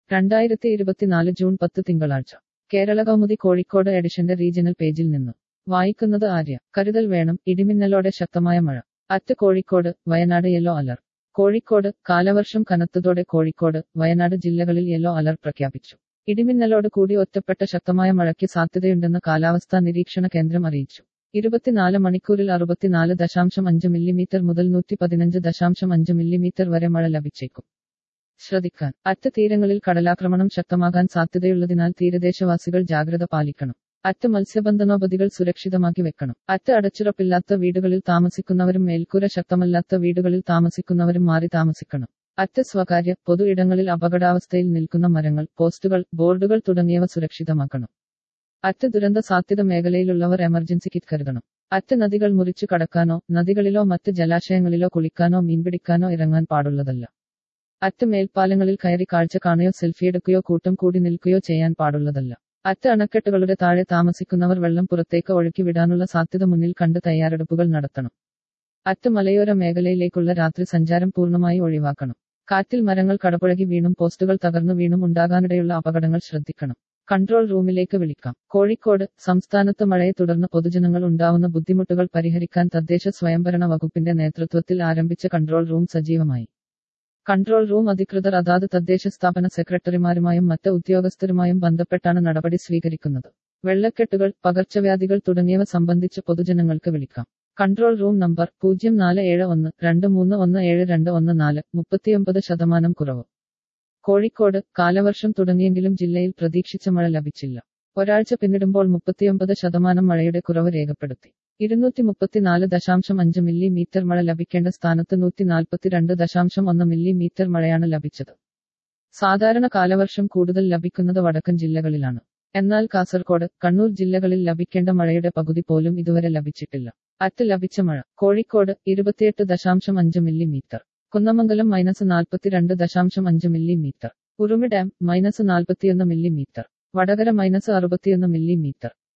രണ്ടായിരത്തി ഇരുപത്തിനാല് ജൂൺ പത്ത് തിങ്കളാഴ്ച കേരള കൗമുദി കോഴിക്കോട് എഡിഷന്റെ റീജിയണൽ പേജിൽ നിന്ന് വായിക്കുന്നത് ആര്യ കരുതൽ വേണം ഇടിമിന്നലോടെ ശക്തമായ മഴ at Kozhikode Wayanad yellow alert Kozhikode കാലവർഷം കനത്തതോടെ കോഴിക്കോട് വയനാട് ജില്ലകളിൽ യെല്ലോ അലർട്ട് പ്രഖ്യാപിച്ചു ഇടിമിന്നലോട് കൂടി ഒറ്റപ്പെട്ട ശക്തമായ മഴയ്ക്ക് സാധ്യതയുണ്ടെന്ന് കാലാവസ്ഥാ നിരീക്ഷണ കേന്ദ്രം അറിയിച്ചു ഇരുപത്തിനാല് മണിക്കൂറിൽ അറുപത്തിനാല് ദശാംശം അഞ്ച് മില്ലിമീറ്റർ മുതൽ നൂറ്റി പതിനഞ്ച് ദശാംശം അഞ്ച് മില്ലിമീറ്റർ വരെ മഴ ലഭിച്ചേക്കും ശ്രദ്ധിക്കാൻ അറ്റ് തീരങ്ങളിൽ കടലാക്രമണം ശക്തമാകാൻ സാധ്യതയുള്ളതിനാൽ തീരദേശവാസികൾ ജാഗ്രത പാലിക്കണം അറ്റ് മത്സ്യബന്ധനോപതികൾ സുരക്ഷിതമാക്കി വെക്കണം അറ്റ് അടച്ചുറപ്പില്ലാത്ത വീടുകളിൽ താമസിക്കുന്നവരും മേൽക്കൂര ശക്തമല്ലാത്ത വീടുകളിൽ താമസിക്കുന്നവരും മാറി താമസിക്കണം അറ്റ് സ്വകാര്യ പൊതു ഇടങ്ങളിൽ അപകടാവസ്ഥയിൽ നിൽക്കുന്ന മരങ്ങൾ പോസ്റ്റുകൾ ബോർഡുകൾ തുടങ്ങിയവ സുരക്ഷിതമാക്കണം അറ്റ് ദുരന്ത സാധ്യത മേഖലയിലുള്ളവർ എമർജൻസി കിറ്റ് കരുതണം അറ്റ് നദികൾ മുറിച്ചു കടക്കാനോ നദികളിലോ മറ്റ് ജലാശയങ്ങളിലോ കുളിക്കാനോ മീൻപിടിക്കാനോ ഇറങ്ങാൻ പാടുള്ളതല്ല അറ്റ് മേൽപ്പാലങ്ങളിൽ കയറി കാഴ്ച കാണുകയോ സെൽഫിയെടുക്കുകയോ കൂട്ടം കൂടി നിൽക്കുകയോ ചെയ്യാൻ പാടുള്ളതല്ല അറ്റ് അണക്കെട്ടുകളുടെ താഴെ താമസിക്കുന്നവർ വെള്ളം പുറത്തേക്ക് ഒഴുക്കി വിടാനുള്ള സാധ്യത മുന്നിൽ കണ്ട് തയ്യാറെടുപ്പുകൾ നടത്തണം അറ്റ് മലയോര മേഖലയിലേക്കുള്ള രാത്രി സഞ്ചാരം പൂർണ്ണമായി ഒഴിവാക്കണം കാറ്റിൽ മരങ്ങൾ കടപുഴകി വീണും പോസ്റ്റുകൾ തകർന്നു വീണും ഉണ്ടാകാനിടയുള്ള അപകടങ്ങൾ ശ്രദ്ധിക്കണം കൺട്രോൾ റൂമിലേക്ക് വിളിക്കാം കോഴിക്കോട് സംസ്ഥാനത്ത് മഴയെ തുടർന്ന് പൊതുജനങ്ങൾ ഉണ്ടാവുന്ന ബുദ്ധിമുട്ടുകൾ പരിഹരിക്കാൻ തദ്ദേശ സ്വയംഭരണ വകുപ്പിന്റെ നേതൃത്വത്തിൽ ആരംഭിച്ച കൺട്രോൾ റൂം സജീവമായി കൺട്രോൾ റൂം അധികൃതർ അതാത് തദ്ദേശ സ്ഥാപന സെക്രട്ടറിമാരുമായും മറ്റ് ഉദ്യോഗസ്ഥരുമായും ബന്ധപ്പെട്ടാണ് നടപടി സ്വീകരിക്കുന്നത് വെള്ളക്കെട്ടുകൾ പകർച്ചവ്യാധികൾ തുടങ്ങിയവ സംബന്ധിച്ച് പൊതുജനങ്ങൾക്ക് വിളിക്കാം കൺട്രോൾ റൂം നമ്പർ പൂജ്യം നാല് ഏഴ് ഒന്ന് രണ്ട് മൂന്ന് ഒന്ന് ഏഴ് രണ്ട് ഒന്ന് നാല് മുപ്പത്തിയൊമ്പത് ശതമാനം കുറവ് കോഴിക്കോട് കാലവർഷം തുടങ്ങിയെങ്കിലും ജില്ലയിൽ പ്രതീക്ഷിച്ച മഴ ലഭിച്ചില്ല ഒരാഴ്ച പിന്നിടുമ്പോൾ മുപ്പത്തിയൊമ്പത് ശതമാനം മഴയുടെ കുറവ് രേഖപ്പെടുത്തി ഇരുന്നൂറ്റി മുപ്പത്തിനാല് ദശാംശം അഞ്ച് മില്ലിമീറ്റർ മഴ ലഭിക്കേണ്ട സ്ഥാനത്ത് നൂറ്റി നാൽപ്പത്തിരണ്ട് ദശാംശം ഒന്ന് മില്ലിമീറ്റർ മഴയാണ് ലഭിച്ചത് സാധാരണ കാലവർഷം കൂടുതൽ ലഭിക്കുന്നത് വടക്കൻ ജില്ലകളിലാണ് എന്നാൽ കാസർകോട് കണ്ണൂർ ജില്ലകളിൽ ലഭിക്കേണ്ട മഴയുടെ പകുതി പോലും ഇതുവരെ ലഭിച്ചിട്ടില്ല അറ്റ് ലഭിച്ച മഴ കോഴിക്കോട് ഇരുപത്തിയെട്ട് ദശാംശം അഞ്ച് മില്ലിമീറ്റർ കുന്നമംഗലം മൈനസ് നാൽപ്പത്തിരണ്ട് ദശാംശം അഞ്ച് മില്ലിമീറ്റർ ഉറുമി ഡാം മൈനസ് നാൽപ്പത്തിയൊന്ന് മില്ലിമീറ്റർ വടകര മൈനസ് അറുപത്തിയൊന്ന് മില്ലിമീറ്റർ